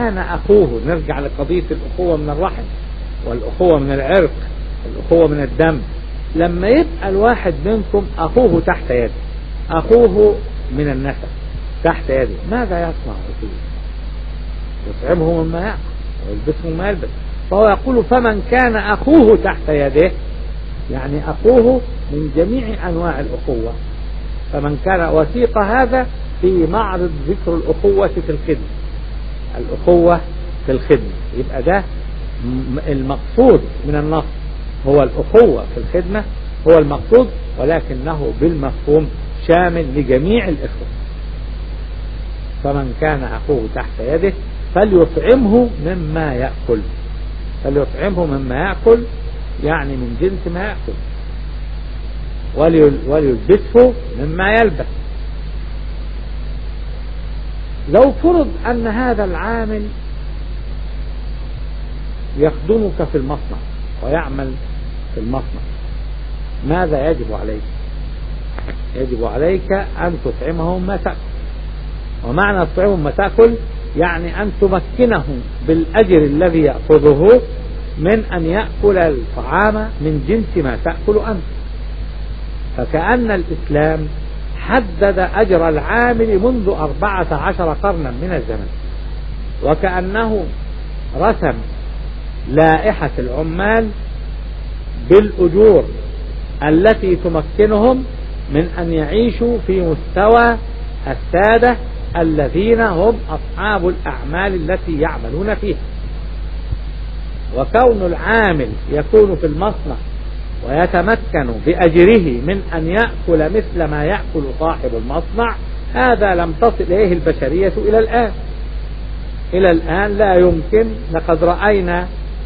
كان أخوه نرجع لقضية الأخوة من الرحم والأخوة من العرق الأخوة من الدم لما يبقى الواحد منكم أخوه تحت يده أخوه من النسب تحت يده ماذا يصنع أخوه يطعمه مما يأكل ويلبسه مما يلبس فهو يقول فمن كان أخوه تحت يده يعني أخوه من جميع أنواع الأخوة فمن كان وثيق هذا في معرض ذكر الأخوة في الخدمة الأخوة في الخدمة يبقى ده المقصود من النص هو الأخوة في الخدمة هو المقصود ولكنه بالمفهوم شامل لجميع الإخوة فمن كان أخوه تحت يده فليطعمه مما يأكل فليطعمه مما يأكل يعني من جنس ما يأكل وليلبسه مما يلبس لو فرض أن هذا العامل يخدمك في المصنع ويعمل في المصنع ماذا يجب عليك يجب عليك أن تطعمه ما تأكل ومعنى تطعمه ما تأكل يعني أن تمكنه بالأجر الذي يأخذه من أن يأكل الطعام من جنس ما تأكل أنت فكأن الإسلام حدد أجر العامل منذ أربعة عشر قرنا من الزمن وكأنه رسم لائحة العمال بالأجور التي تمكنهم من أن يعيشوا في مستوى السادة الذين هم أصحاب الأعمال التي يعملون فيها وكون العامل يكون في المصنع ويتمكن بأجره من أن يأكل مثل ما يأكل صاحب المصنع هذا لم تصل إليه البشرية إلى الآن إلى الآن لا يمكن لقد رأينا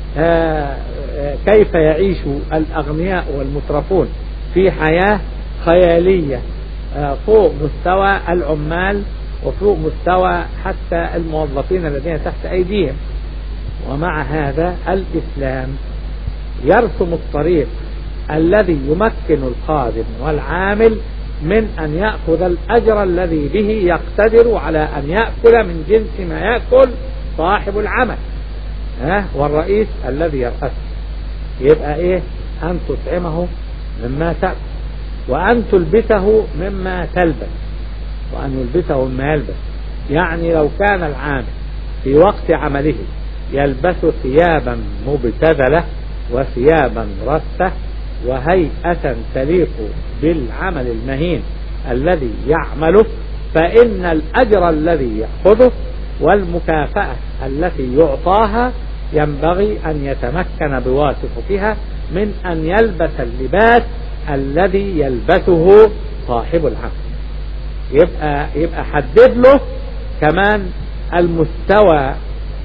كيف يعيش الأغنياء والمترفون في حياة خيالية فوق مستوى العمال وفوق مستوى حتى الموظفين الذين تحت أيديهم ومع هذا الإسلام يرسم الطريق الذي يمكن الخادم والعامل من أن يأخذ الأجر الذي به يقتدر على أن يأكل من جنس ما يأكل صاحب العمل ها والرئيس الذي يرأسه يبقى إيه أن تطعمه مما تأكل وأن تلبسه مما تلبس وأن يلبسه مما يلبس يعني لو كان العامل في وقت عمله يلبس ثيابا مبتذلة وثيابا رثة وهيئة تليق بالعمل المهين الذي يعمله فإن الأجر الذي يأخذه والمكافأة التي يعطاها ينبغي أن يتمكن بواسطتها من أن يلبس اللباس الذي يلبسه صاحب العمل يبقى يبقى حدد له كمان المستوى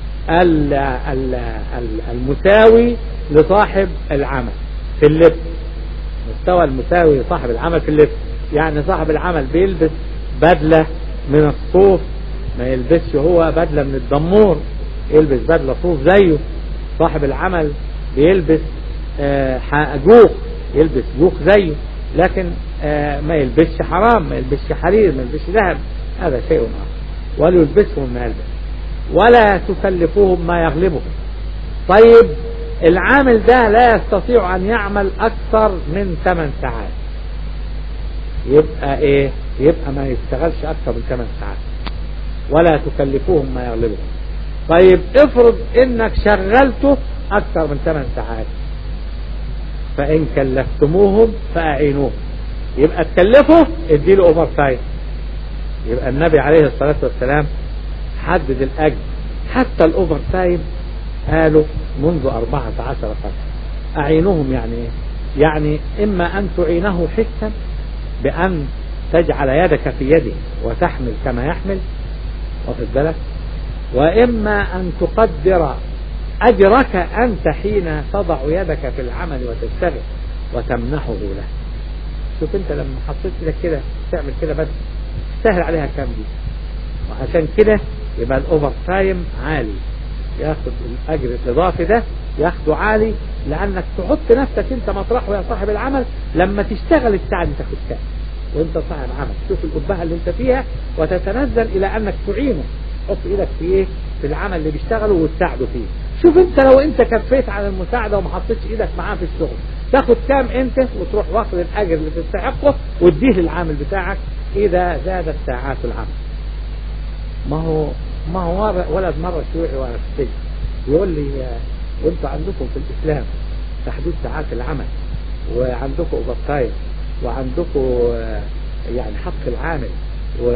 المساوي لصاحب العمل في اللبس مستوى المساوي لصاحب العمل في اللبس يعني صاحب العمل بيلبس بدلة من الصوف ما يلبسش هو بدلة من الدمور يلبس بدلة صوف زيه صاحب العمل بيلبس جوخ يلبس جوخ زيه لكن ما يلبسش حرام ما يلبسش حرير ما يلبسش ذهب هذا شيء آخر وليلبسهم ما يلبس ولا تكلفوهم ما يغلبهم طيب العامل ده لا يستطيع أن يعمل أكثر من 8 ساعات يبقى إيه يبقى ما يشتغلش أكثر من 8 ساعات ولا تكلفوهم ما يغلبهم طيب افرض انك شغلته اكثر من 8 ساعات فان كلفتموهم فاعينوهم يبقى تكلفه اديله اوفر تايم يبقى النبي عليه الصلاة والسلام حدد الاجر حتى الاوفر تايم قالوا منذ 14 سنة اعينوهم يعني ايه يعني اما ان تعينه حسا بان تجعل يدك في يده وتحمل كما يحمل واخد بالك وإما أن تقدر أجرك أنت حين تضع يدك في العمل وتشتغل وتمنحه له شوف أنت لما حطيت إيدك كده تعمل كده بس تستاهل عليها كام دي وعشان كده يبقى الأوفر تايم عالي ياخد الأجر الإضافي ده ياخده عالي لأنك تحط نفسك أنت مطرحه يا صاحب العمل لما تشتغل الساعة دي تاخد كام وانت صاحب عمل تشوف الأبهة اللي انت فيها وتتنزل إلى أنك تعينه تحط ايدك في ايه في العمل اللي بيشتغله وتساعده فيه شوف انت لو انت كفيت على المساعدة وما حطيتش ايدك معاه في الشغل تاخد كام انت وتروح واخد الاجر اللي تستحقه وتديه للعامل بتاعك اذا زادت ساعات العمل ما هو ما هو ولد مرة شيوعي وانا في السجن يقول لي وانتوا عندكم في الاسلام تحديد ساعات العمل وعندكم اوفر تايم وعندكم يعني حق العامل و...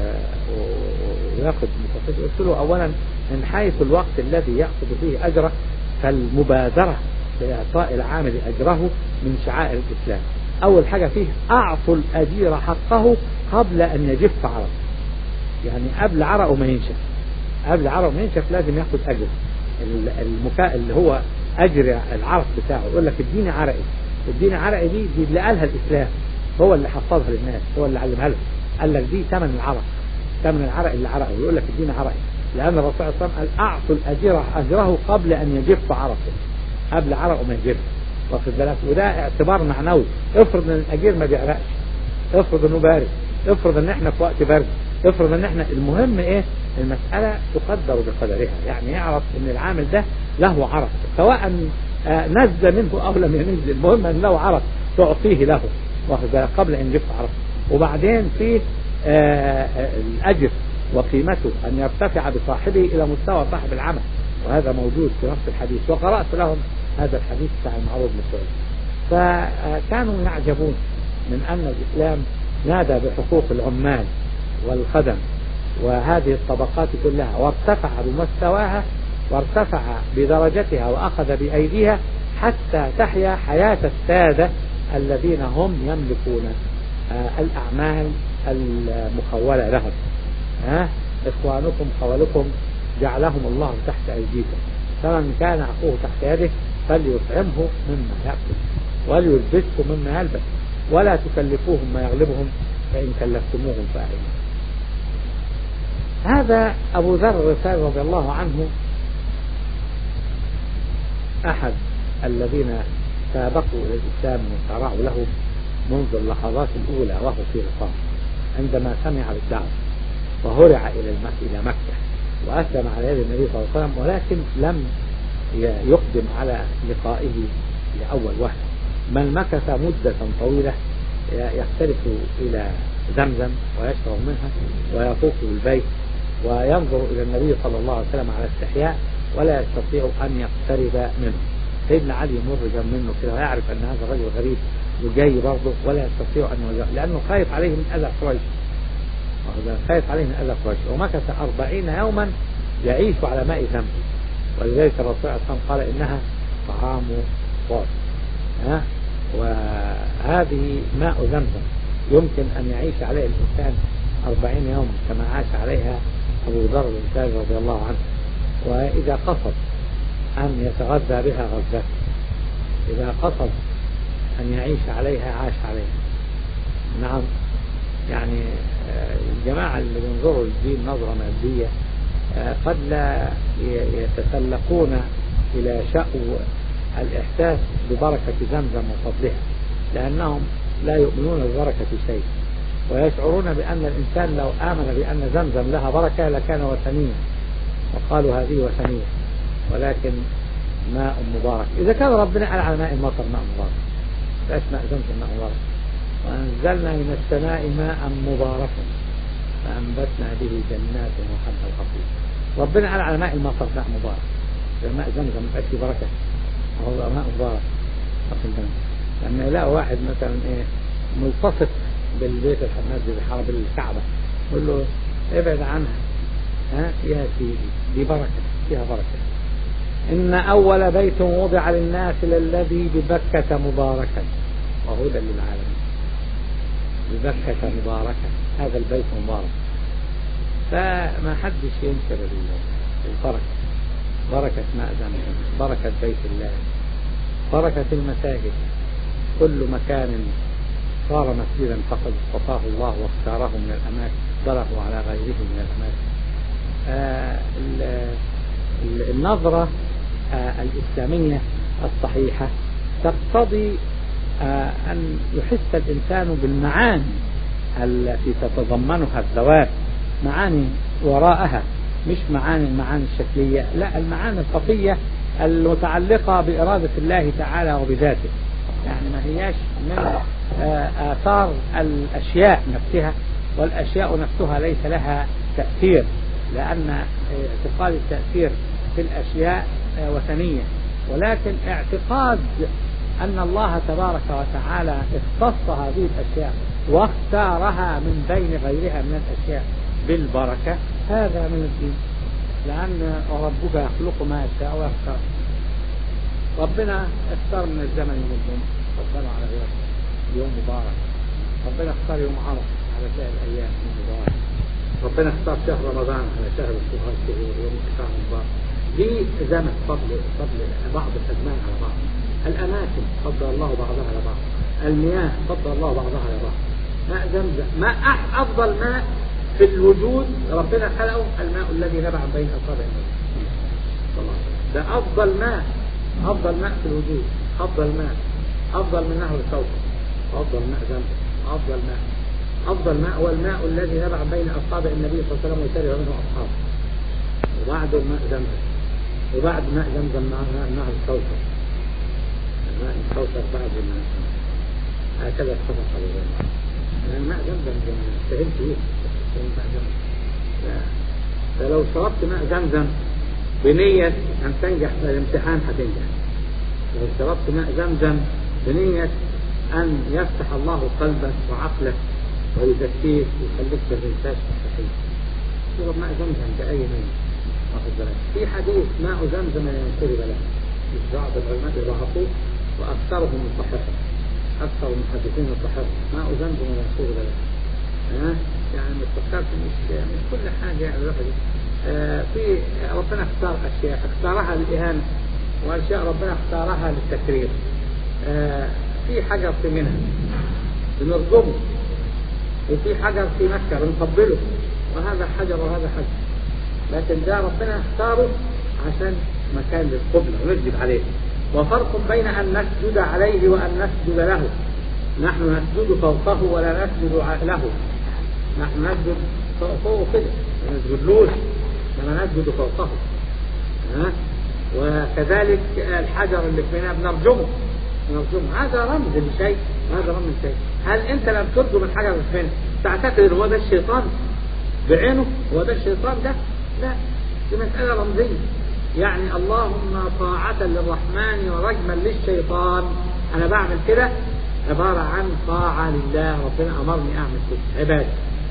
وياخذ مكافأة قلت له اولا من حيث الوقت الذي يأخذ فيه اجره فالمبادرة لإعطاء العامل أجره من شعائر الإسلام أول حاجة فيه أعطوا الأجير حقه قبل أن يجف عرق يعني قبل عرقه ما ينشف قبل عرقه ما ينشف لازم ياخد أجر المكا... اللي هو أجر العرق بتاعه يقول لك اديني عرقي اديني عرقي دي دي اللي قالها الإسلام هو اللي حفظها للناس هو اللي علمها لهم قال لك دي ثمن العرق ثمن العرق اللي عرقه يقول لك اديني عرقي لأن الرسول صلى الله عليه وسلم قال أعطوا الأجير أجره قبل أن يجف عرقه قبل عرقه ما يجف واخد بالك وده اعتبار معنوي افرض ان الاجير ما بيعرقش افرض انه بارد افرض ان احنا في وقت برد افرض ان احنا المهم ايه المسألة تقدر بقدرها يعني يعرف ان العامل ده له عرق سواء نزل منه او لم ينزل المهم ان له عرق تعطيه له واخد بالك قبل ان يجف عرق وبعدين في الاجر وقيمته ان يرتفع بصاحبه الى مستوى صاحب العمل وهذا موجود في نفس الحديث وقرأت لهم هذا الحديث بتاع المعروض بن سعيد فكانوا يعجبون من أن الإسلام نادى بحقوق العمال والخدم وهذه الطبقات كلها وارتفع بمستواها وارتفع بدرجتها وأخذ بأيديها حتى تحيا حياة السادة الذين هم يملكون الأعمال المخولة لهم ها إخوانكم خولكم جعلهم الله تحت أيديكم فمن كان أخوه تحت يده فليطعمه مما يأكل وليلبسه مما يلبس ولا تكلفوهم ما يغلبهم فإن كلفتموهم فأعينوا هذا أبو ذر الغفاري رضي الله عنه أحد الذين سابقوا إلى الإسلام وسارعوا له منذ اللحظات الأولى وهو في رقام عندما سمع بالدعوة وهرع إلى إلى مكة وأسلم على يد النبي صلى الله عليه وسلم ولكن لم يقدم على لقائه لأول وهلة بل مكث مدة طويلة يختلف إلى زمزم ويشرب منها ويطوف بالبيت وينظر إلى النبي صلى الله عليه وسلم على استحياء ولا يستطيع أن يقترب منه سيدنا علي يمر جنب منه كده ويعرف أن هذا الرجل غريب وجاي برضه ولا يستطيع أن يواجهه لأنه خايف عليه من أذى قريش خايف عليه من أذى قريش ومكث أربعين يوما يعيش على ماء زمزم ولذلك الرسول صلى الله عليه وسلم قال إنها طعام صاد ها وهذه ماء زمزم يمكن أن يعيش عليه الإنسان أربعين يوما كما عاش عليها أبو ذر الإنسان رضي الله عنه وإذا قصد أن يتغذى بها غذته إذا قصد أن يعيش عليها عاش عليها نعم يعني الجماعة اللي بينظروا للدين نظرة مادية قد لا يتسلقون إلى شأو الإحساس ببركة زمزم وفضلها لأنهم لا يؤمنون ببركة شيء ويشعرون بأن الإنسان لو آمن بأن زمزم لها بركة لكان وثنيا وقالوا هذه وثنية ولكن ماء مبارك إذا كان ربنا قال على ماء المطر ماء مبارك فايش ماء زمزم ماء مبارك وأنزلنا من السماء ماء مباركا فأنبتنا به جنات وحب الحصيد ربنا قال على ماء المطر ماء مبارك ماء زمزم ما فيه بركة هو ماء مبارك لما يلاقوا واحد مثلا ايه ملتصق بالبيت الحماد بالحرب الكعبة يقول له ابعد عنها ها يا سيدي دي بركة فيها بركة إن أول بيت وضع للناس للذي ببكة مباركا وهدى للعالمين ببكة مباركة هذا البيت مبارك فما حدش ينكر البركة بركة ماء زمزم بركة بيت الله بركة المساجد كل مكان صار مسجدا فقد اصطفاه الله واختاره من الأماكن ضربوا على غيره من الأماكن آه النظرة آه الإسلامية الصحيحة تقتضي آه أن يحس الإنسان بالمعاني التي تتضمنها الذوات معاني وراءها مش معاني المعاني الشكلية لا المعاني الخفية المتعلقة بإرادة الله تعالى وبذاته يعني ما هياش من آثار الأشياء نفسها والأشياء نفسها ليس لها تأثير لأن اعتقاد التأثير في الأشياء وثنية ولكن اعتقاد أن الله تبارك وتعالى اختص هذه الأشياء واختارها من بين غيرها من الأشياء بالبركة هذا من الدين لأن ربك يخلق ما يشاء ويختار ربنا اختار من الزمن يوم الجمعة فضلوا على غيره يوم مبارك ربنا اختار يوم عرفة على سائر الأيام يوم مبارك ربنا اختار شهر رمضان على شهر الشهور الشهور يوم الشهر المبارك دي زمن فضل فضل بعض الأزمان على بعض الأماكن فضل الله بعضها على بعض المياه فضل الله بعضها على بعض ماء زمزم ماء أفضل ماء في الوجود ربنا خلقه الماء الذي نبع بين أصابع النبي ده أفضل ماء أفضل ماء في الوجود أفضل ماء أفضل من نهر الكوكب أفضل ماء زمزم أفضل ماء أفضل ماء هو الماء الذي نبع بين أصابع النبي صلى الله عليه وسلم ويشرب منه أصحابه وبعده ماء زمزم وبعد ماء زمزم مع نهر الكوكب ماء الكوكب بعد الماء هكذا اتفق على ذلك يعني ماء زمزم استهلت فيه ماء زمزم فلو شربت ماء زمزم بنية أن تنجح في الامتحان هتنجح لو شربت ماء زمزم بنية أن يفتح الله قلبك وعقلك ويزكيك ويخليك ما تنساش مستحيل شرب ماء زمزم بأي ماء واخد بالك في حديث ماء زمزم لا ينشرب له مش بعض العلماء ضعفوه وأكثرهم الصحيحة أكثر المحدثين الصحيحة ماء زمزم لا ينشرب له ها يعني ما تفكرش مش مش كل حاجة يعني الواحد آه في ربنا اختار أشياء اختارها للإهانة وأشياء ربنا اختارها للتكرير آه في حجر في منى بنرجمه وفي حجر في مكة بنقبله وهذا حجر وهذا حجر لكن ده ربنا اختاره عشان مكان للقبلة ونسجد عليه وفرق بين أن نسجد عليه وأن نسجد له نحن نسجد فوقه ولا نسجد له نحن نسجد فوقه كده ما نسجدلوش لما نسجد فوقه ها وكذلك الحجر اللي في منها بنرجمه بنرجمه هذا رمز لشيء هذا رمز لشيء هل انت لم ترجم الحجر اللي في منها تعتقد ان هو ده الشيطان بعينه هو ده الشيطان ده لا دي مسألة رمزية يعني اللهم طاعة للرحمن ورجما للشيطان أنا بعمل كده عبارة عن طاعة لله ربنا أمرني أعمل كده عبادة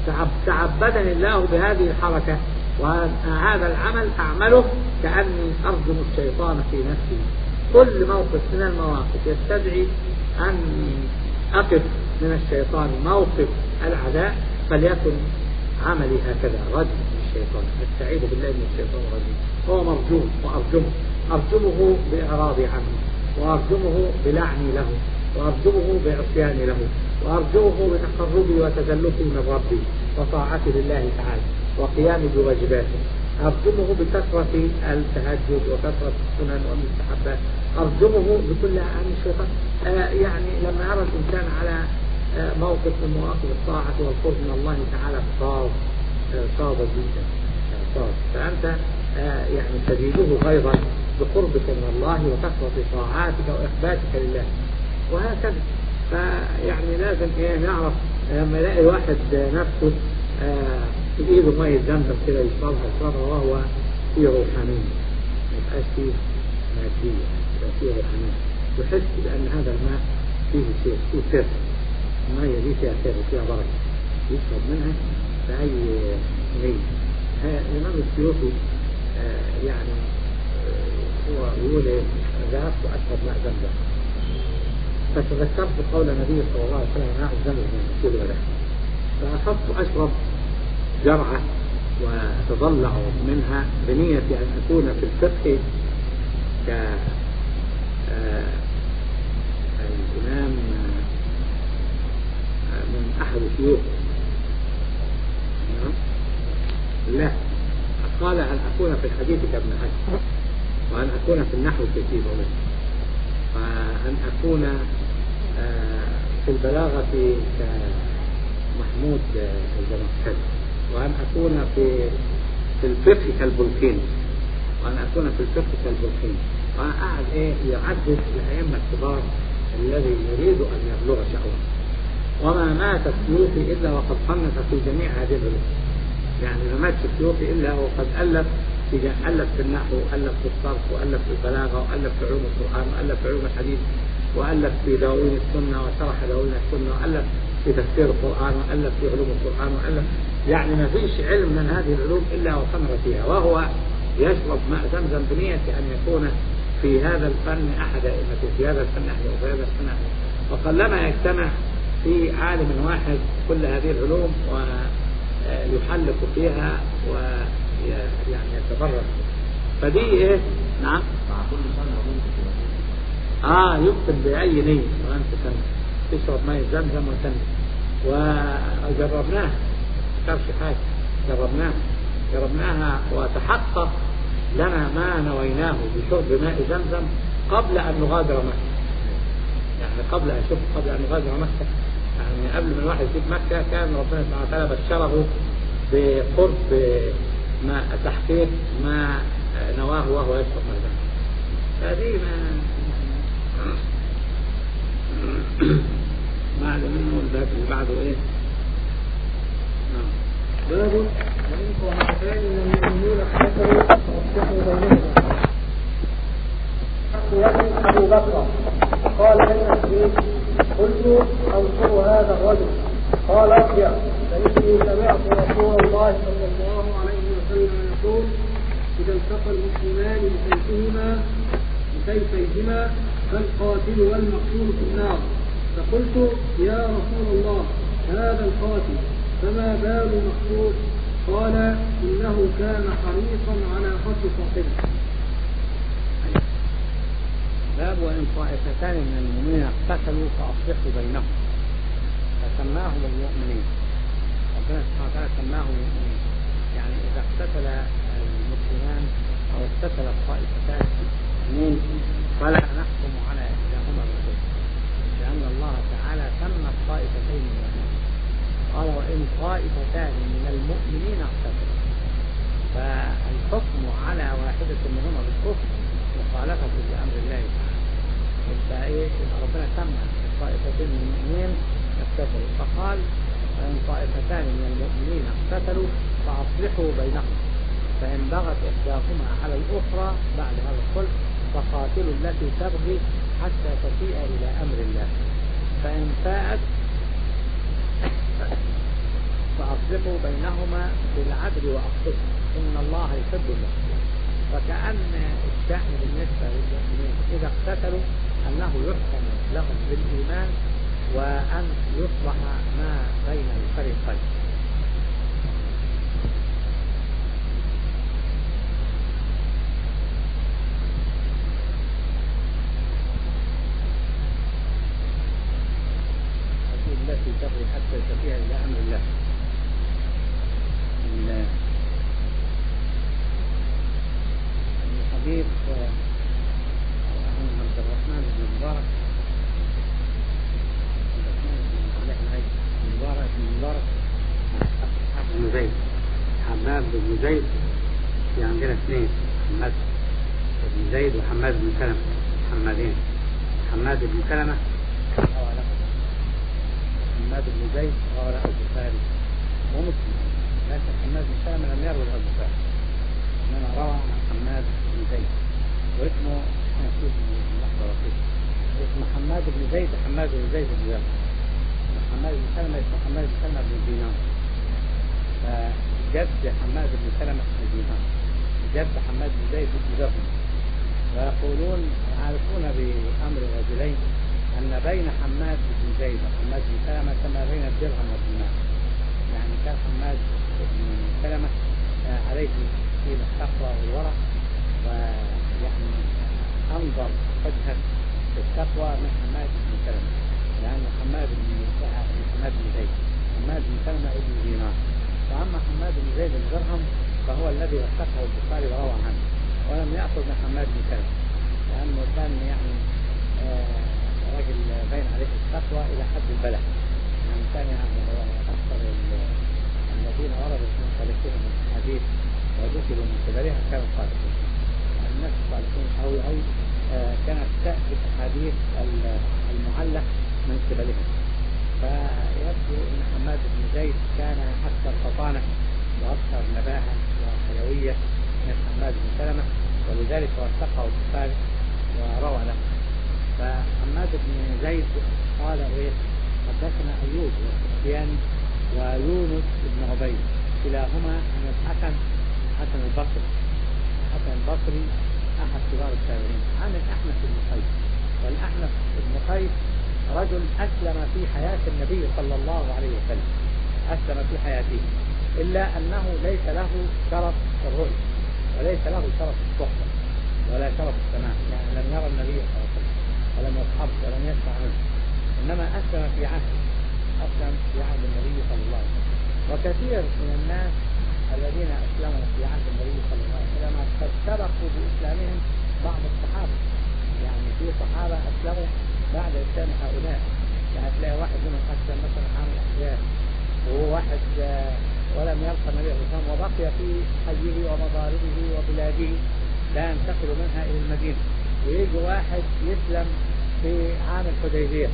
تعبدني الله بهذه الحركة وهذا العمل أعمله كأني أرجم الشيطان في نفسي كل موقف من المواقف يستدعي أني أقف من الشيطان موقف العداء فليكن عملي هكذا رجم الشيطان استعيذ بالله من الشيطان الرجيم هو مرجوم وأرجمه أرجمه بإعراضي عنه وأرجمه بلعني له وأرجمه بعصياني له وأرجوه بتقربي وتزلفي من ربي وطاعتي لله تعالى وقيامي بواجباته أرجمه بكثرة التهجد وكثرة السنن والمستحبات أرجمه بكل عن الشيطان آه يعني لما يرى الإنسان على آه موقف من مواقف الطاعة والقرب من الله تعالى صاب آه صاب جدا صاب فأنت يعني تزيده غيظا بقربك من الله وكثرة طاعاتك وإخباتك لله وهكذا فيعني لازم ايه نعرف لما يلاقي واحد نفسه آه في ايده ميه زمزم كده يشربها يشربها وهو في روحانيه ما يبقاش فيه ماديه يبقى فيه روحانيه يحس بان هذا الماء فيه شيء فيه سر الميه دي فيها سر وفيها بركه يشرب منها بأي نية الإمام السيوطي آه يعني آه هو يقول ايه ذهبت أشرب ماء زمزم فتذكرت قول النبي صلى الله عليه وسلم ماء الزمزم من كل ولا فأخذت أشرب جرعة وأتضلع منها بنية أن أكون في الفقه ك الإمام من أحد شيوخ لا قال أن أكون في الحديث كابن حجر وأن أكون في النحو كثير منه وأن أكون في البلاغة كمحمود الزمخشري وأن أكون في في الفقه كالبولكين وأن أكون في الفقه كالبولكين وأنا قاعد إيه يعدد الأئمة الكبار الذي يريد أن يبلغ شأوه وما مات السيوطي إلا وقد صنف في جميع هذه العلوم يعني ما مات السيوطي إلا وقد ألف في ألف في النحو وألف في الصرف وألف في البلاغة وألف في علوم القرآن وألف في علوم الحديث وألف في دواوين السنة وشرح دواوين السنة وألف في تفسير القرآن وألف في علوم القرآن وألف يعني ما فيش علم من هذه العلوم إلا وصنف فيها وهو يشرب ماء زمزم بنية أن يكون في هذا الفن أحد أئمته في هذا الفن أحد وفي هذا الفن أحد وقلما يجتمع في عالم واحد كل هذه العلوم ويحلق فيها ويعني يتبرك فدي ايه نعم مع كل سنة ممكن اه يكتب بأي نية وأنت سنة تشرب ماء زمزم وسنة وجربناها ما حاجة جربناها جربناها وتحقق لنا ما نويناه بشرب ماء زمزم قبل أن نغادر مكة يعني قبل أن شوف قبل أن نغادر مكة يعني قبل ما الواحد يسيب مكة كان ربنا سبحانه وتعالى بشره بقرب ما تحقيق ما نواه وهو يشرب ماء زمزم فهذه ما بعد منه الباب اللي بعده ايه؟ نعم باب وإن طائفتان من المؤمنين اقتتلوا فاصلحوا بينهما. يأتي أبو بكر قال أين الدين؟ قلت أنصر هذا الرجل قال ارجع فإني سمعت رسول الله صلى الله عليه وسلم يقول إذا التقى المسلمان بسيفهما بسيفيهما فالقاتل والمقتول في النار فقلت يا رسول الله هذا القاتل فما بال المقتول قال إنه كان حريصا على قتل صاحبه باب وإن طائفتان من المؤمنين اقتتلوا فأصلحوا بينهم فسماهم المؤمنين ربنا سبحانه وتعالى سماهم المؤمنين يعني إذا اقتتل المسلمان أو اقتتل الطائفتان من فلا نحكم على إحداهما بالكفر لأن الله تعالى سمى الطائفتين من المؤمنين قال وإن طائفتان من المؤمنين اقتتلوا فالحكم على واحدة منهما بالكفر مخالفة لأمر الله تعالى يبقى إيه يبقى ربنا سمى الطائفتين من المؤمنين اقتتلوا فقال وإن طائفتان من المؤمنين اقتتلوا فأصلحوا بينهم فإن بغت إحداهما على الأخرى بعد هذا الصلح فقاتلوا التي تبغي حتى تفيء إلى أمر الله فإن فاءت فأصلحوا بينهما بالعدل وأقسطوا إن الله يحب المقسطين وكأن الشأن بالنسبة للمؤمنين إذا اقتتلوا أنه يحكم لهم بالإيمان وأن يصلح ما بين الفريقين التي تبغي حتى تفيها إلى أمر الله الحديث عن عبد الرحمن بن مبارك عبد الرحمن بن مبارك بن مبارك بن زيد حماد بن زيد في عندنا اثنين حماد بن زيد وحماد بن سلمة حمادين حماد بن سلمة حماد بن زيد روى له البخاري ومسلم لكن حماد بن سلمة لم يروي له البخاري انما روى عن حماد بن زيد واسمه نسيت لحظة بسيطة اسمه حماد بن زيد حماد بن زيد بن زيد حماد بن سلمة اسمه حماد بن سلمة بن دينار فجد حماد بن سلمة بن دينار جد حماد بن زيد بن درهم ويقولون يعرفون بأمر الرجلين أن بين حماد بن زيد وحماد بن سلمة كما بين الدرهم والدينار يعني كان حماد بن سلمة عليه دين التقوى والورع ويعني أنظر وجها في التقوى من حماد بن سلمة لأن حماد بن حماد بن زيد حماد بن سلمة ابن دينار وأما حماد بن زيد بن درهم فهو الذي وثقه البخاري وروى عنه ولم يأخذ من حماد بن سلمة لأنه كان يعني آه رجل باين عليه التقوى إلى حد البلاء يعني كان يعني هو أكثر الذين وردوا في مختلفين من الحديث وذكر الحديث المعلق من قبلهم فيبدو ان حماد بن زيد كان اكثر فطانه واكثر نباهه وحيويه من حماد بن سلمه ولذلك وثقه البخاري وروى له فحماد بن زيد قال ايه حدثنا ايوب والسفياني ويونس بن عبيد كلاهما عن الحسن حسن البصري الحسن البصري احد كبار التابعين عن الاحنف بن قيس والاحنف بن قيس رجل اسلم في حياه النبي صلى الله عليه وسلم اسلم في حياته الا انه ليس له شرف الرؤيه وليس له شرف الصحبه ولا شرف السماع يعني لم يرى النبي صلى الله عليه وسلم ولم يصحبه ولم يسمع منه انما اسلم في عهد اسلم في عهد النبي صلى الله عليه وسلم وكثير من الناس الذين اسلموا في عهد النبي صلى الله عليه وسلم قد سبقوا باسلامهم بعض الصحابه يعني في صحابه اسلموا بعد اسلام هؤلاء يعني تلاقي واحد منهم اسلم مثلا عام الاحزاب وهو واحد ولم يلقى النبي صلى الله عليه وسلم وبقي في حيه ومضاربه وبلاده لا ينتقل منها الى المدينه ويجي واحد يسلم في عام الحديبيه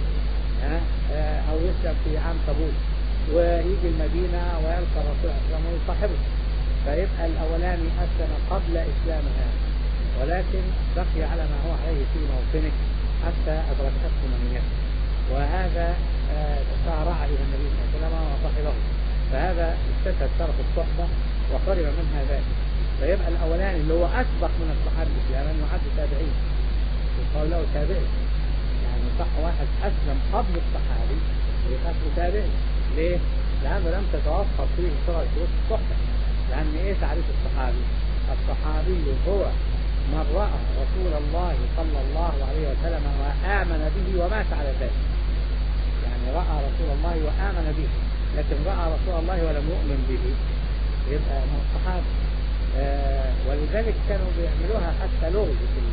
او يسلم في عام تبوك ويجي المدينة ويلقى الرسول صلى الله عليه وسلم ويصاحبه فيبقى الأولاني أسلم قبل إسلام هذا ولكن بقي على ما هو عليه في موطنه حتى أدركته منيته وهذا سارع إلى النبي صلى الله عليه وسلم وصاحبه فهذا استشهد شرف الصحبة وقرب منها ذلك فيبقى الأولاني اللي هو أسبق من الصحابة الإسلام يعد تابعين يقال له تابعي يعني صح واحد أسلم قبل الصحابي يبقى اسمه تابعي ليه؟ لأنه لم تتوفر فيه صورة شروط الصحبة لأن إيه تعريف الصحابي؟ الصحابي هو من رأى رسول الله صلى الله عليه وسلم وآمن به ومات على ذلك يعني رأى رسول الله وآمن به لكن رأى رسول الله ولم يؤمن به يبقى من الصحابة آه ولذلك كانوا بيعملوها حتى لغز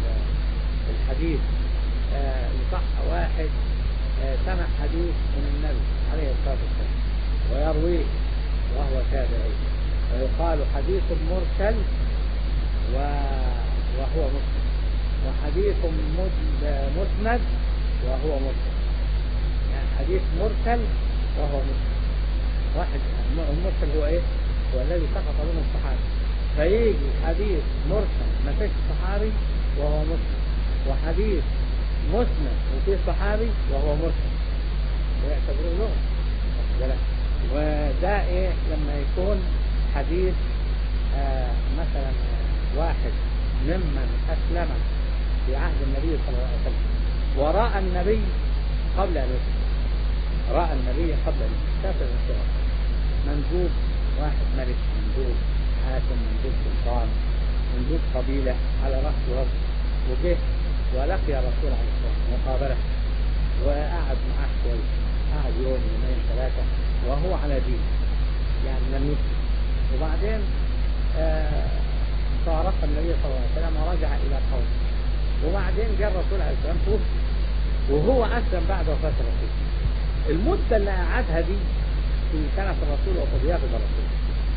في الحديث آه يصح واحد آه سمع حديث من النبي عليه الصلاة والسلام ويرويه وهو تابعي ويقال حديث مرسل و... وهو مسند وحديث مسند وهو مرسل يعني حديث مرسل وهو مسند واحد المرسل هو ايه؟ هو الذي سقط منه الصحابي فيجي حديث مرسل ما فيش صحابي وهو مسند وحديث مسند وفيه صحابي وهو مرسل ويعتبروه لغة وده ايه لما يكون حديث آه مثلا واحد ممن اسلم في عهد النبي صلى الله عليه وسلم وراى النبي قبل ان يسلم راى النبي قبل ان يسلم كافر الصراط مندوب واحد ملك مندوب حاكم مندوب سلطان مندوب قبيله على راس رجل وجه ولقي الرسول عليه الصلاه والسلام وقابله وقعد معاه شويه قعد يوم يومين ثلاثة وهو على دين يعني لم يسلم وبعدين آه فارق النبي صلى الله عليه وسلم ورجع إلى قومه وبعدين جاء الرسول عليه السلام توفي وهو أسلم بعد وفاة الرسول المدة اللي قعدها دي في سنة الرسول وقد ياخذ الرسول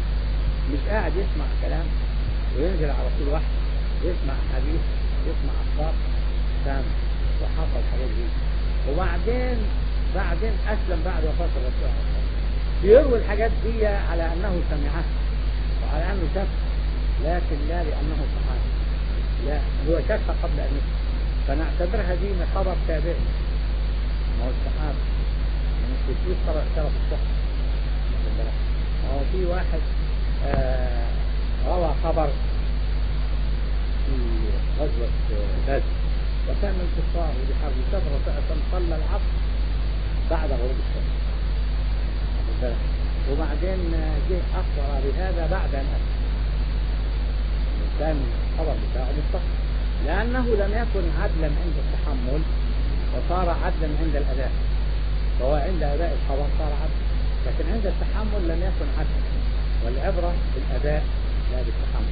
مش قاعد يسمع كلام وينزل على الرسول وحده يسمع حديث يسمع أخبار سامع وحصل حاجات دي وبعدين بعدين أسلم بعد وفاة الرسول عليه الصلاة بيروي الحاجات دي على أنه سمعها وعلى أنه شاف لكن لا لأنه صحابي لا هو شافها قبل أن يسلم فنعتبرها دي من خبر تابعي ما هو الصحابة يعني مش بتقول شرف شرف الصحبة هو في واحد آه روى خبر في غزوة بدر وكان من كفار بحرب سفر صلى العصر بعد غروب الشمس وبعدين جه أخبر بهذا بعد أن أسلم كان الخبر بتاعه متصل لأنه لم يكن عدلا عند التحمل وصار عدلا عند الأداء فهو عند أداء الخبر صار عدلا لكن عند التحمل لم يكن عدلا والعبرة بالأداء لا بالتحمل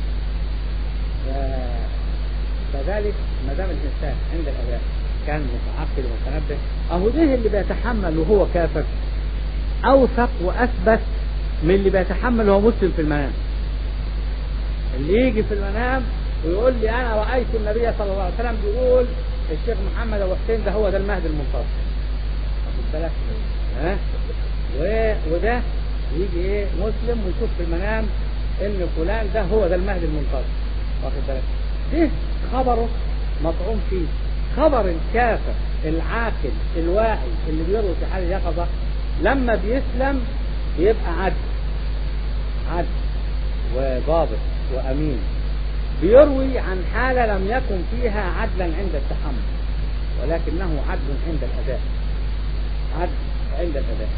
فذلك ما دام الإنسان عند الأداء كان متعقل ومتنبه أهو ده اللي بيتحمل وهو كافر أوثق وأثبت من اللي بيتحمل وهو مسلم في المنام اللي يجي في المنام ويقول لي انا رايت النبي صلى الله عليه وسلم بيقول الشيخ محمد ابو حسين ده هو ده المهدي المنتظر واخد بالك ها و- وده يجي ايه مسلم ويشوف في المنام ان فلان ده هو ده المهدي المنتظر واخد بالك ده خبره مطعوم فيه خبر الكافر العاقل الواعي اللي بيروي في حال اليقظه لما بيسلم بيبقى عدل عدل وضابط وامين بيروي عن حاله لم يكن فيها عدلا عند التحمل ولكنه عدل عند الاداء عدل عند الاداء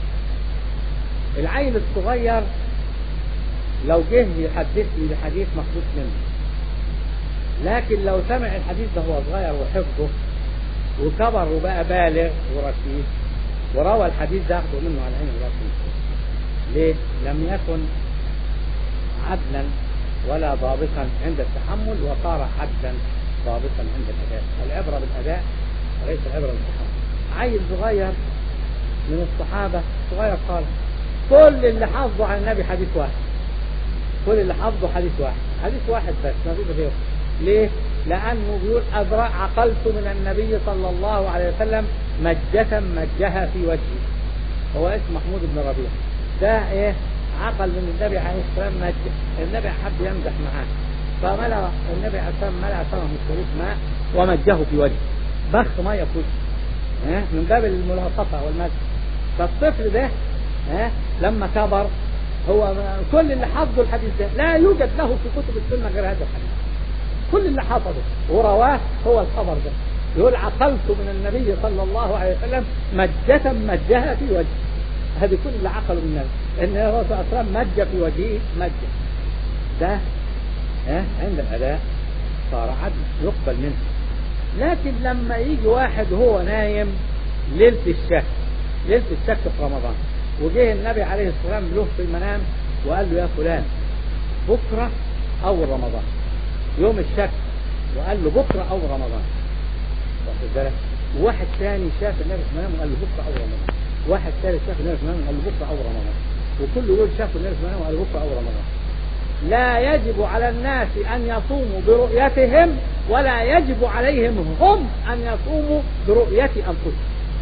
العيل الصغير لو جه يحدثني بحديث مخلوق منه لكن لو سمع الحديث ده هو صغير وحفظه وكبر وبقى بالغ ورشيد وروى الحديث ده اخده منه على عين الرسول ليه؟ لم يكن عدلا ولا ضابطا عند التحمل وصار حدا ضابطا عند الاداء العبره بالاداء وليس العبره بالتحمل عيل صغير من الصحابه صغير قال كل اللي حافظه عن النبي حديث واحد كل اللي حافظه حديث واحد حديث واحد بس ما فيش غيره ليه؟ لأنه بيقول أدرى عقلت من النبي صلى الله عليه وسلم مجة مجها في وجهي هو اسمه محمود بن ربيع ده ايه عقل من النبي عليه السلام مجة النبي حب يمزح معاه فملأ النبي عليه السلام ملأ فمه الشريف ماء ومجه في وجهه بخ ميه في وجهه ها؟ من باب الملاطفة والمزح فالطفل ده ها؟ لما كبر هو كل اللي حفظه الحديث ده لا يوجد له في كتب السنة غير هذا الحديث كل اللي حفظه ورواه هو الخبر ده يقول عقلت من النبي صلى الله عليه وسلم مجة مجها في وجهه هذه كل اللي عقله من النبي ان الرسول صلى الله عليه وسلم مج في وجهه مجة ده ها عند الاداء صار عدل يقبل منه لكن لما يجي واحد وهو نايم ليلة الشك ليلة الشك في رمضان وجه النبي عليه الصلاة والسلام له في المنام وقال له يا فلان بكرة أول رمضان يوم الشك وقال له بكرة أول رمضان واخد بالك وواحد ثاني شاف النبي في المنام وقال له بكرة أول رمضان واحد ثالث شاف النبي في المنام وقال له بكرة أول رمضان وكل دول شافوا النبي في المنام وقال له بكرة أول رمضان لا يجب على الناس أن يصوموا برؤيتهم ولا يجب عليهم هم أن يصوموا برؤية أنفسهم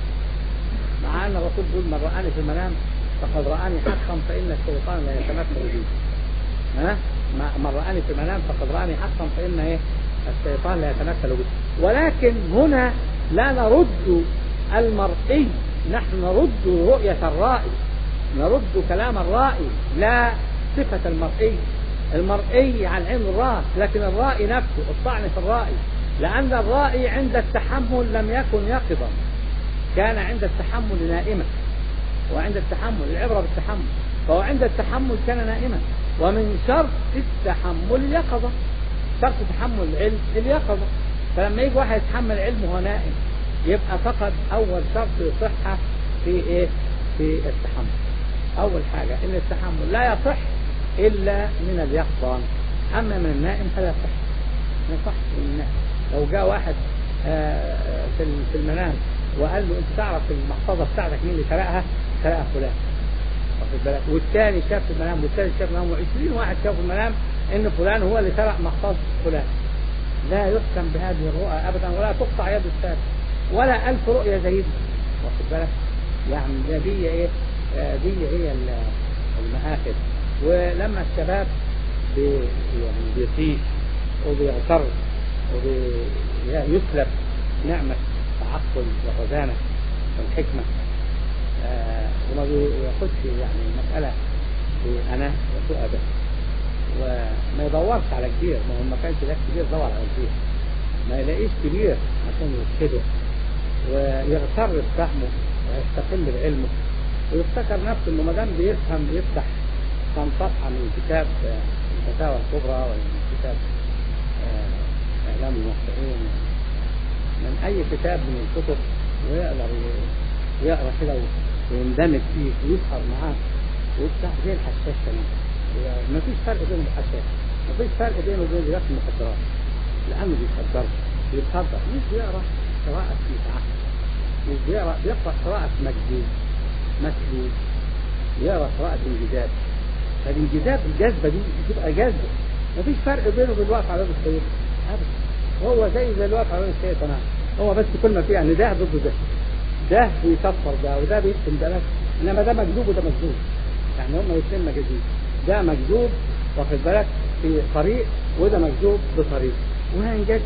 مع أن الرسول يقول من رآني في المنام فقد رآني حقا فإن الشيطان لا يتمثل بي ها ما- من رآني في المنام فقد رآني حقا فإن إيه الشيطان لا يتمثل به ولكن هنا لا نرد المرئي نحن نرد رؤية الرائي نرد كلام الرائي لا صفة المرئي المرئي عن علم الراس لكن الرائي نفسه الطعن في الرائي لأن الرائي عند التحمل لم يكن يقظا كان عند التحمل نائما وعند التحمل العبرة بالتحمل فهو عند التحمل كان نائما ومن شرط التحمل اليقظة شرط تحمل العلم اليقظة فلما يجي واحد يتحمل علم وهو نائم يبقى فقد أول شرط الصحة في إيه؟ في التحمل أول حاجة إن التحمل لا يصح إلا من اليقظان أما من النائم فلا يصح ما يصحش من النائم لو جاء واحد آه، في في المنام وقال له انت تعرف المحفظه بتاعتك مين اللي سرقها؟ سرقها فلان. واخد بالك؟ والثاني شاف في المنام والثالث شاف في المنام و20 واحد شاف في المنام ان فلان هو اللي سرق محفظه فلان. لا يحكم بهذه الرؤى ابدا ولا تقطع يد السارق ولا ألف رؤية زي دي. واخد بالك؟ يعني ده دي ايه؟ آه، دي هي ال- المآخذ ولما الشباب بي يعني بيطيش وبيغتر ويسلب نعمة التعقل والرزانة والحكمة آه وما بياخدش يعني مسألة بأنا وسوء به وما يدورش على كبير ما هو ما كانش ده كبير دور على كبير ما يلاقيش كبير عشان يرشده ويغتر بفهمه ويستقل بعلمه ويفتكر نفسه انه ما دام بيفهم يفتح كم صفحة من كتاب آه، الفتاوى الكبرى ولا من كتاب آه، إعلام المخطئين من أي كتاب من الكتب ويقدر ي- يقرأ كده ويندمج فيه ويسهر معاه ويفتح زي الحشاش كمان ما فيش فرق بينه والحشاش ما فيش فرق بينه وبين رياضة المخدرات لأنه بيخدر بيتخدر مش بيقرأ قراءة في تعهد مش بيقرأ بيقرأ قراءة مجدود مسلوب يقرأ قراءة انجذاب فالانجذاب الجذبة دي بتبقى جذبة مفيش فرق بينه وبين الوقف على باب السيد ابدا هو زي زي الوقف على باب السيد تمام هو بس كل ما فيه يعني ده ضد ده ده بيكفر ده وده بيقتل ده بس انما ده مكذوب وده مكذوب يعني هم الاثنين مكذوب ده مكذوب واخد بالك في طريق وده مكذوب بطريق وهنجد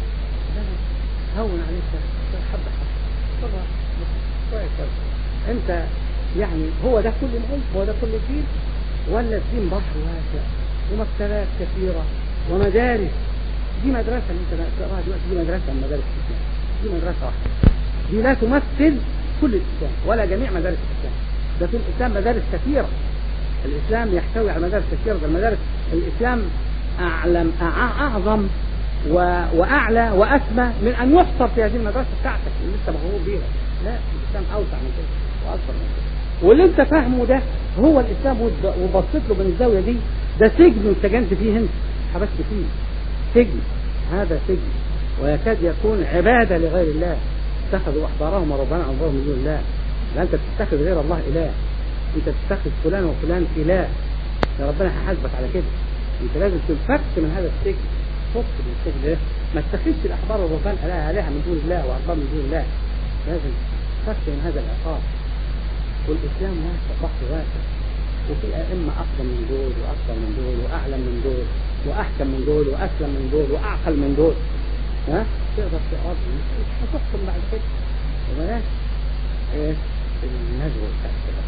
هون عليك حبه حبه طبعا كويس انت يعني هو ده كل العلم هو ده كل الدين ولا الدين بحر واسع ومكتبات كثيرة ومدارس دي مدرسة اللي انت تقراها دلوقتي دي مدرسة من مدارس الإسلام دي مدرسة واحدة دي لا تمثل كل الإسلام ولا جميع مدارس الإسلام ده في الإسلام مدارس كثيرة الإسلام يحتوي على مدارس كثيرة ده المدارس الإسلام أعلم أع- أعظم و... وأعلى وأسمى من أن يحصر في هذه المدرسة بتاعتك اللي أنت مغرور بيها لا الإسلام أوسع من كده وأكبر من كده واللي أنت فاهمه ده هو الإسلام وب- وبصيت له من الزاوية دي ده سجن سجنت فيه أنت حبست فيه سجن هذا سجن ويكاد يكون عبادة لغير الله اتخذوا أحبارهم وربنا أنظرهم من دون الله لا أنت تتخذ غير الله إله أنت تتخذ فلان وفلان إله يا ربنا هيحاسبك على كده أنت لازم تنفك من هذا السجن فك من السجن ده ما تتخذش الأحبار والرهبان آلهة آلهة من دون الله وأرباب من دون الله لازم تفك من هذا العقاب والإسلام واسع بحر واسع وفي أئمة أقدم من دول وأكبر من دول وأعلم من دول وأحكم من دول وأسلم من دول وأعقل من دول ها تقدر تقرب مش هتحكم بعد كده وبلاش ايه النجوى بتاعت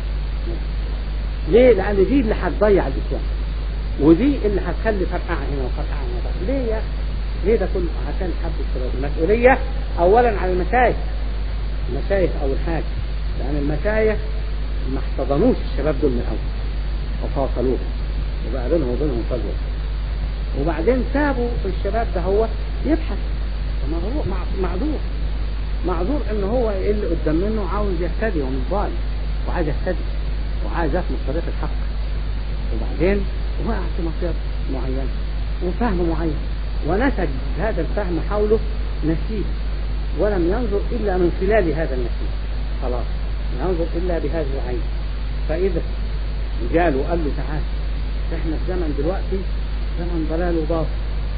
ليه؟ لأن دي اللي هتضيع الإسلام ودي اللي هتخلي فرقعة هنا وفرقعة هنا ليه يا أخي؟ ليه ده كله؟ عشان حب الشباب المسؤولية أولا على المشايخ المشايخ أول حاجة لأن المشايخ ما احتضنوش الشباب دول من الأول وفاصلوهم وبقى بينهم وبينهم فجوة وبعدين سابوا الشباب ده هو يبحث مغرور مع- معذور معذور ان هو اللي قدام منه عاوز يهتدي ومش ضال وعايز يهتدي وعايز يسلك طريق الحق وبعدين وقع في مصير معين وفهم معين ونسج هذا الفهم حوله نسيج ولم ينظر الا من خلال هذا النسيج خلاص ينظر الا بهذه العين فاذا جاله وقال له تعال احنا في زمن دلوقتي زمن ضلال وباطل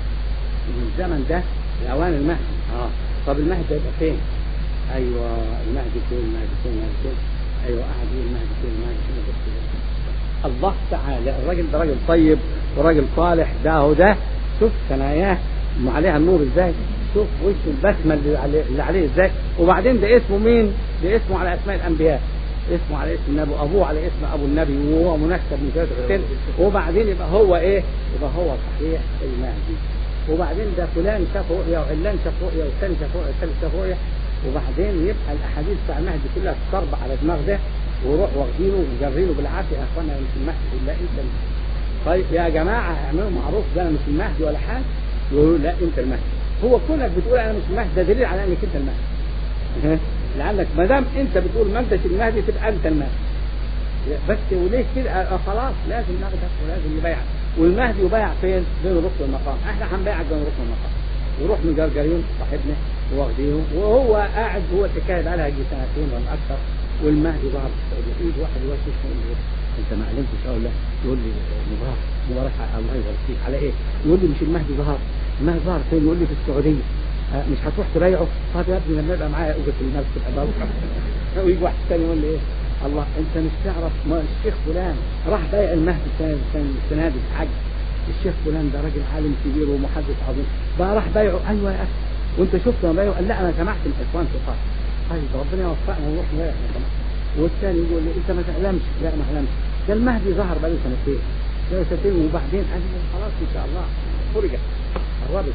الزمن ده الاوان المهدي اه طب المهدي ده يبقى فين ايوه المهدي فين المهدي فين المهدي فين ايوه قاعد يقول المهدي فين المهدي فين بص كده. الله تعالى الراجل ده راجل طيب وراجل صالح ده هو ده شوف ثناياه عليها النور ازاي شوف وش البسمه اللي عليه, اللي عليه ازاي وبعدين ده اسمه مين ده اسمه على اسماء الانبياء اسمه على اسم النبي ابوه على اسم ابو النبي وهو منسب من ثلاث حسين وبعدين يبقى هو ايه يبقى هو صحيح المهدي وبعدين ده فلان شاف رؤيا وعلان شاف رؤيا والثاني شاف رؤيا والثالث شاف رؤيا وبعدين يبقى الاحاديث بتاع المهدي كلها تضرب على دماغ ده ويروح واخدينه ومجرينه بالعافيه يا اخوانا أنا مش المهدي الا انت المهدي. طيب يا جماعه اعملوا معروف ده انا مش المهدي ولا حاجه يقولوا لا انت المهدي هو كونك بتقول انا مش المهدي ده دليل على انك انت المهدي ها؟ لانك ما دام انت بتقول ما انتش المهدي تبقى انت المهدي بس وليه كده آه خلاص لازم ناخدك ولازم نبايعك والمهدي يبايع فين؟ بين الركن والمقام احنا هنبايعك بين الركن والمقام ويروح مجرجرين صاحبنا واخدينه وهو قاعد هو الحكايه بقى لها يجي سنتين ولا اكثر والمهدي ظهر في السعوديه ايد واحد يوشش يقول له انت ما علمتش او لا يقول لي مبارك مبارك على الله يبارك فيك على ايه؟ يقول لي مش المهدي ظهر المهدي ظهر فين؟ يقول لي في السعوديه آه، مش هتروح تبايعه؟ طب يا ابني لما يبقى معايا اجره المال تبقى بروح ويجي واحد ثاني يقول لي ايه؟ الله انت مش تعرف ما الشيخ فلان راح بايع المهدي السنه السنه السنه دي في حج الشيخ فلان ده راجل عالم كبير ومحدث عظيم بقى راح بايعه ايوه يا اخي وانت شفت ما بايعه قال لا انا سمعت من الاخوان في قال طيب ربنا يوفقنا ونروح نبايع احنا كمان والثاني يقول لي انت ما تعلمش لا ما اعلمش ده المهدي ظهر بقى له سنتين بقى سنتين وبعدين قال لي خلاص ان شاء الله فرجت قربت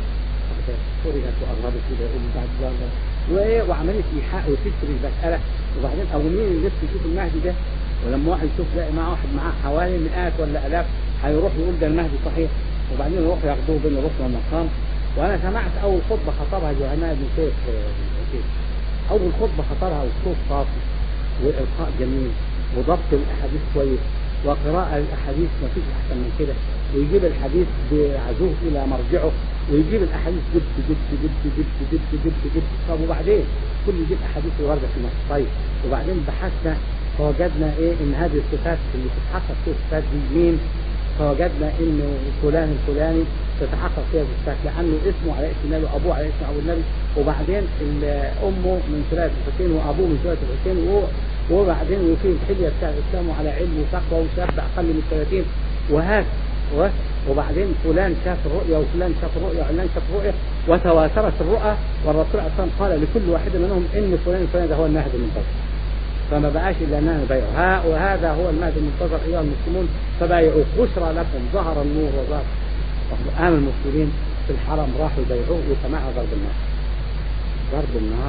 فرجت وقربت كده يقول بعد ظهر وايه وعملت ايحاء وتكتب المساله وبعدين او مين اللي لسه يشوف المهدي ده ولما واحد يشوف لاقي معاه واحد معاه حوالي مئات ولا الاف هيروح يقول ده المهدي صحيح وبعدين يروح ياخدوه بين الركن والمقام وانا سمعت اول خطبه خطبها جهنم بن سيف اول خطبه خطبها والصوت صافي والقاء جميل وضبط الاحاديث كويس وقراءة الأحاديث ما فيش أحسن من كده ويجيب الحديث بعزوه إلى مرجعه ويجيب الأحاديث جد جد جد جد جد جد جد طب وبعدين كل يجيب أحاديث واردة في مصر طيب وبعدين بحثنا فوجدنا إيه إن هذه الصفات اللي بتتحقق في الصفات دي مين فوجدنا إن فلان الفلاني تتحقق فيها بالشك لانه اسمه على اسم النبي وابوه على اسم ابو النبي وبعدين ال- امه من سلاله الحسين وابوه من سلاله الحسين وهو وبعدين وفي الحليه بتاع الاسلام على علم وتقوى وشاب اقل من 30 وهذا و- وبعدين فلان شاف الرؤيا وفلان شاف الرؤيا وعلان شاف الرؤيا وتواترت الرؤى والرسول عليه الصلاه والسلام قال لكل واحد منهم ان فلان الفلاني ده هو المهدي المنتظر فما بقاش الا اننا نبايعه ها وهذا هو المهدي المنتظر ايها المسلمون فبايعوه بشرى لكم ظهر النور وظهر قام المسلمين في الحرم راحوا يبايعوه وسمعوا ضرب النار ضرب النار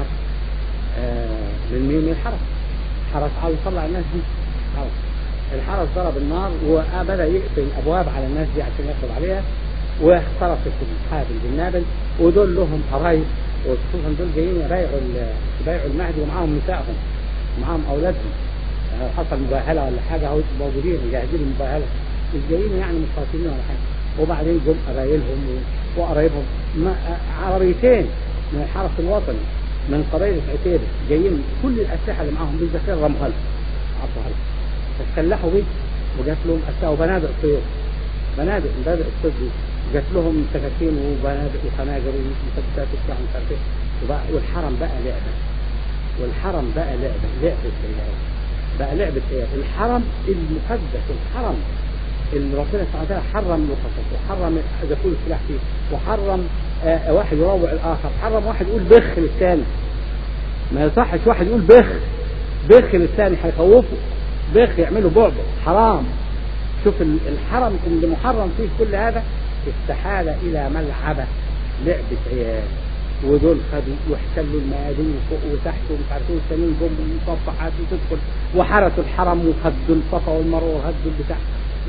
آه من مين من الحرس الحرس عاوز يطلع الناس دي حرس الحرس ضرب النار وبدا يقفل الابواب على الناس دي عشان يقبض عليها واخترقت الحابل بالنابل ودول لهم قرايب وخصوصا دول جايين يبايعوا ال- يبايعوا المهدي ومعاهم نسائهم ومعاهم اولادهم يعني لو حصل مباهله ولا حاجه اهو موجودين جاهزين المباهله مش جايين يعني مقاتلين ولا حاجه وبعدين جم قرايبهم و- وقرايبهم ما- عربيتين من الحرس الوطني من قبيله عتيبه جايين كل الاسلحه اللي معاهم بالذخيره رموها لهم عطوا عليهم فتسلحوا بيه وجات لهم اسلحه وبنادق طيور بنادق بنادق الصيد دي جات لهم سكاكين وبنادق وخناجر ومسدسات وبتاع مش عارف ايه وبقى- والحرم بقى لعبه والحرم بقى لعبه لعبه الله بقى لعبه ايه؟ الحرم المقدس الحرم اللي ربنا سبحانه وتعالى حرم القصص وحرم دخول السلاح فيه وحرم آه واحد يروع الاخر حرم واحد يقول بخ للثاني ما يصحش واحد يقول بخ بخ للثاني هيخوفه بخ يعملوا بعبع حرام شوف ال- الحرم اللي محرم فيه كل هذا استحال الى ملعبه لعبه عيال ودول خدوا واحتلوا الميادين فوق وتحت ومش عارف ايه والتانيين جم ومصفحات وتدخل وحرسوا الحرم وخدوا الصفا والمروه وهدوا البتاع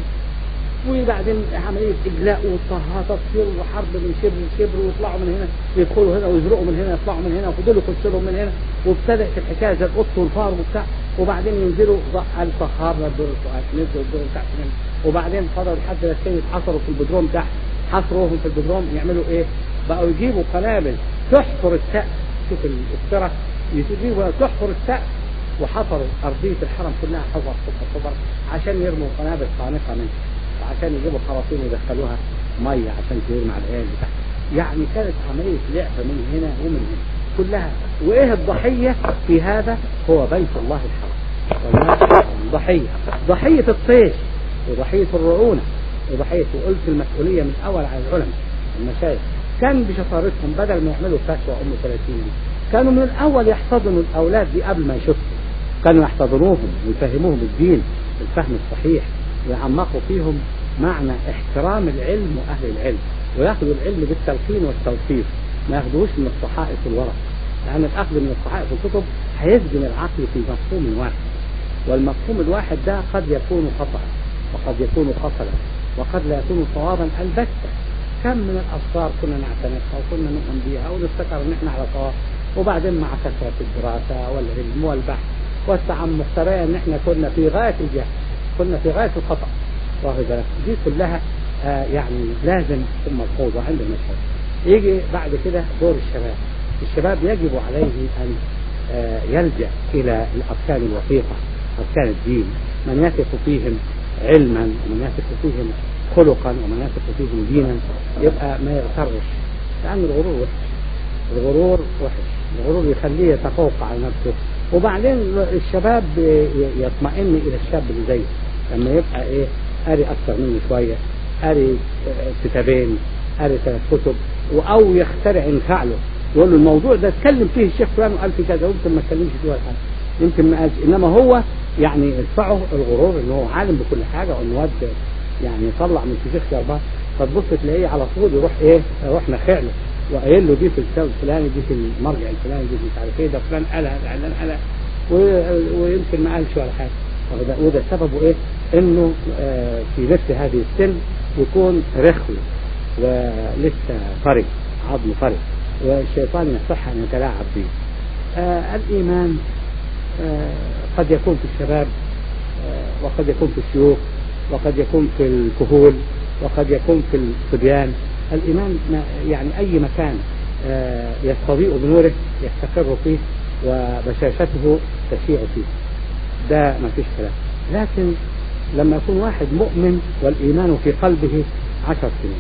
وبعدين عملية إجلاء واضطهاد تطهير وحرب من شبر لشبر ويطلعوا من هنا يدخلوا هنا ويزرقوا من هنا يطلعوا من هنا وفضلوا يخشوا لهم من هنا وابتدأت الحكاية زي القط والفار وبتاع وبعدين ينزلوا قال طهرنا الدور الفوقاني نزلوا الدور اللي تحت منه وبعدين فضلوا لحد ما الثاني يتحصروا في البدروم تحت حصروهم في البدروم يعملوا ايه؟ بقوا يجيبوا قنابل تحفر السقف شوف الافتراء يجيبوا تحفر السقف وحفروا أرضية الحرم كلها حفر حفر حفر عشان يرموا قنابل خانقة منه وعشان يجيبوا خراطيم ويدخلوها مية عشان ترمي على العيال بتاعها يعني كانت عملية لعبة من هنا ومن هنا كلها وإيه الضحية في هذا هو بيت الله الحرام والناس ضحية ضحية الطيش وضحية الرعونة وضحية وقلت المسؤولية من أول على العلماء المشايخ كان بشطارتهم بدل ما يعملوا فتوى أم 30 دي كانوا من الأول يحتضنوا الأولاد دي قبل ما يشوفوا كانوا يحتضنوهم ويفهموهم الدين الفهم الصحيح ويعمقوا فيهم معنى احترام العلم وأهل العلم وياخذوا العلم بالتلقين والتوصيف ما ياخذوش من الصحائف والورق لأن الأخذ من الصحائف والكتب هيسجن العقل في مفهوم واحد والمفهوم الواحد ده قد يكون خطأ وقد يكون خطأ وقد لا يكون صوابا البتة كم من الأفكار كنا نعتنقها وكنا نؤمن بها ونفتكر ان احنا على صواب وبعدين مع كثرة الدراسة والعلم والبحث والتعمق تبين ان احنا كنا في غاية الجهل كنا في غاية الخطأ واخد بالك دي كلها آه يعني لازم ثم الفوضى عند المشهد يجي بعد كده دور الشباب الشباب يجب عليه أن آه يلجأ إلى الأركان الوثيقة أركان الدين من يثق فيهم علما ومن يثق فيهم خلقا ومن يثق فيهم دينا يبقى ما يغترش لأن الغرور وحش الغرور وحش الغرور يخليه يتفوق على نفسه وبعدين الشباب يطمئن إلى الشاب اللي زيه لما يبقى إيه قاري أكثر منه شوية قاري كتابين قاري ثلاث كتب أو يخترع ينفع له يقول له الموضوع ده اتكلم فيه الشيخ فلان وقال في كذا يمكن ما اتكلمش فيه ولا حاجه يمكن ما قالش انما هو يعني يدفعه الغرور ان هو عالم بكل حاجه وان واد يعني يطلع من الشيخ شربات فتبص تلاقيه على طول يروح ايه يروح نخع له وقايل له دي في الكتاب الفلاني دي في المرجع الفلاني دي مش عارف ايه ده فلان قالها ده علان قالها ويمكن ما قالش ولا حاجه وده, وده سببه ايه؟ انه آه في مثل هذه السن يكون رخو ولسه طري عظم طري والشيطان يصح ان يتلاعب به. آه الايمان آه قد يكون في الشباب آه وقد يكون في الشيوخ وقد يكون في الكهول وقد يكون في الصبيان الايمان يعني اي مكان آه يستضيء بنوره يستقر فيه وبشاشته تشيع فيه. ده ما فيش كلام. لكن لما يكون واحد مؤمن والايمان في قلبه عشر سنين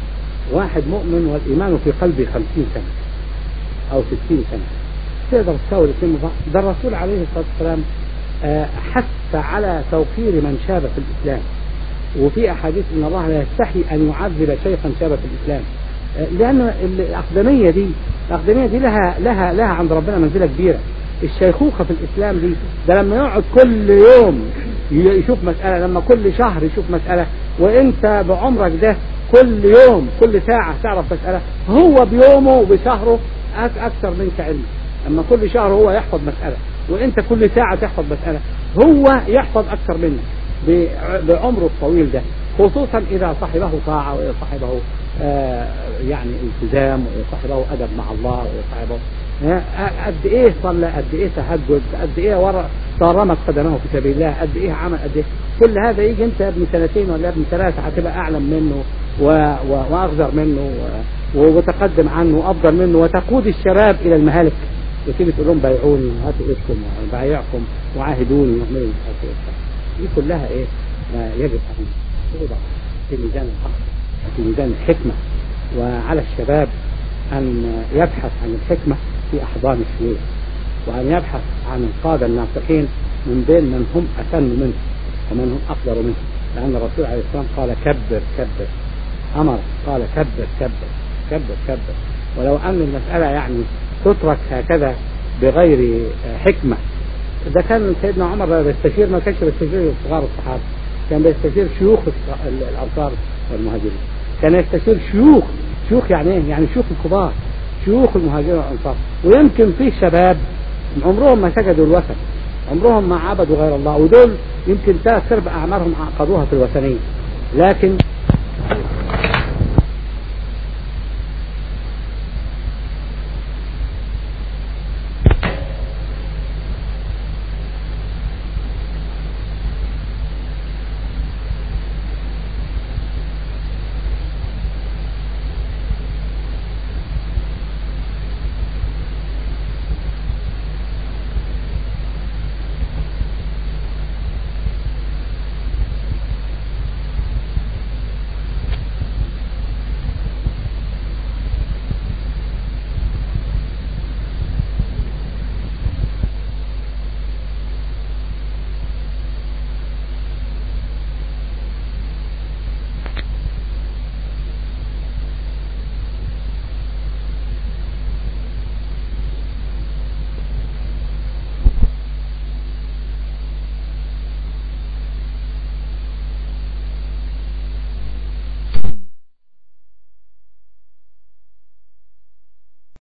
واحد مؤمن والإيمان في قلبه خمسين سنة أو ستين سنة تقدر تساوي الاثنين من بعض ده الرسول عليه الصلاة والسلام آه، حث على توقير من شاب في الإسلام وفي أحاديث أن الله لا يستحي أن يعذب شيخا شاب في الإسلام آه، لأن الأقدمية دي الأقدمية دي لها لها لها عند ربنا منزلة كبيرة الشيخوخة في الإسلام دي ده لما يقعد كل يوم يشوف مسألة لما كل شهر يشوف مسألة وانت بعمرك ده كل يوم كل ساعة تعرف مسألة هو بيومه وبشهره أك- أكثر منك علم أما كل شهر هو يحفظ مسألة وانت كل ساعة تحفظ مسألة هو يحفظ أكثر منك بع- بعمره الطويل ده خصوصا إذا صاحبه طاعة وإذا صاحبه آه يعني التزام وإذا صاحبه أدب مع الله وإذا صاحبه آه، قد ايه صلى قد ايه تهجد قد ايه ورا صارمت قدمه في سبيل الله قد ايه عمل قد ايه كل هذا يجي انت يا ابن سنتين ولا ابن ثلاثه هتبقى اعلم منه و... و... واغزر منه و... وتقدم عنه وافضل منه وتقود الشباب الى المهالك وتيجي تقول لهم بايعوني هاتوا ايدكم وبايعكم وعاهدوني واعملوا مش عارف ايه دي كلها ايه ما يجب ان توضع في ميزان العقل في ميزان الحكمه وعلى الشباب أن يبحث عن الحكمة في أحضان الشيوخ وأن يبحث عن القادة الناصحين من بين من هم أسن منه ومن هم أقدر منه لأن الرسول عليه الصلاة والسلام قال كبر كبر أمر قال كبر كبر كبر كبر ولو أن المسألة يعني تترك هكذا بغير حكمة ده كان سيدنا عمر لما بيستشير ما كانش بيستشير صغار الصحابة كان بيستشير شيوخ الص- الأنصار والمهاجرين كان يستشير شيوخ شيوخ يعني ايه؟ يعني شيوخ الكبار شيوخ المهاجرين والأنصار ويمكن في شباب عمرهم ما سجدوا الوثن عمرهم ما عبدوا غير الله ودول يمكن ثلاث ارباع اعمارهم عقدوها في الوثنيه لكن